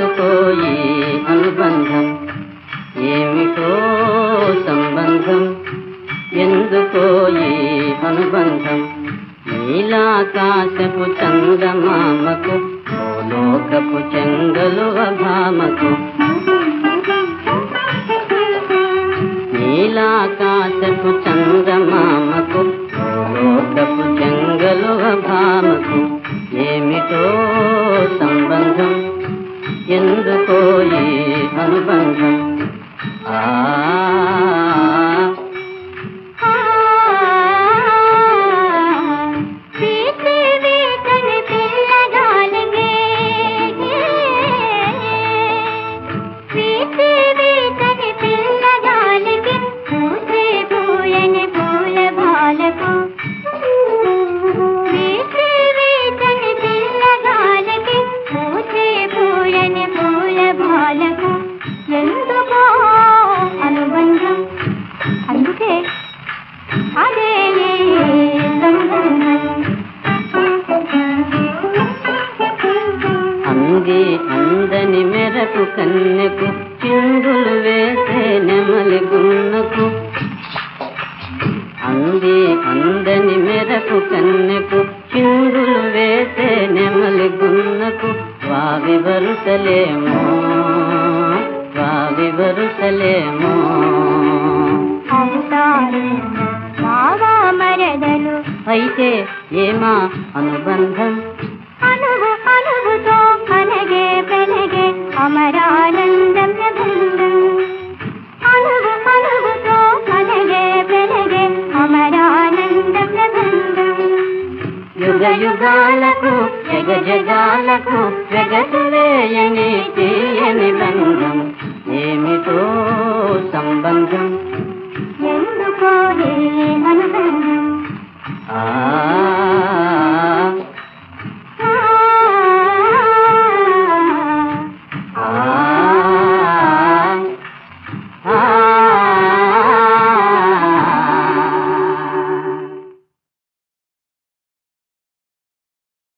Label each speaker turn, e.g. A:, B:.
A: ఎందుకో ఈ అనుబంధం ఏమిటో సంబంధం ఎందుకో ఈ అనుబంధం నీలాకాశపు చందమామకు లోకపు చెంగలు భామకు నీలాకాశపు చందమామకు లోకపు చెంగలు భామకు ఏమిటో సంబంధం ఎందుకో ఈ అనుబంధం ఆ
B: వీటి వీటని పిల్లగాలికి వీటి వీటని పిల్లగాలికి పూసే పూయని పూల బాలకు వీటి వీటని పిల్లగాలికి పూసే పూయని పూల బాలకు ఎందుకో అనుబంధం అందుకే అదే
A: అంది అందని మెరకు కన్నెకు చిందులు వేసే నెమలి గున్నకు అంది అందని మెరకు కన్నెకు చిందులు వేసే నెమలి గున్నకు వావి వరుసలేమో వావి వరుసలేమో
B: అవుతారు బావా మరదలు
A: అయితే ఏమా అనుబంధం
B: అనువు అనువుతో అనగే పెనగే అమరానందం బృందం అనువు అనువుతో అనగే పెనగే అమరానందం బృందం
A: యుగ యుగాలకు జగ జగాలకు జగతులేయని తీయని బంధం ఏమిటో సంబంధం
B: ఎందుకో ఏ అనుబంధం
A: ఆ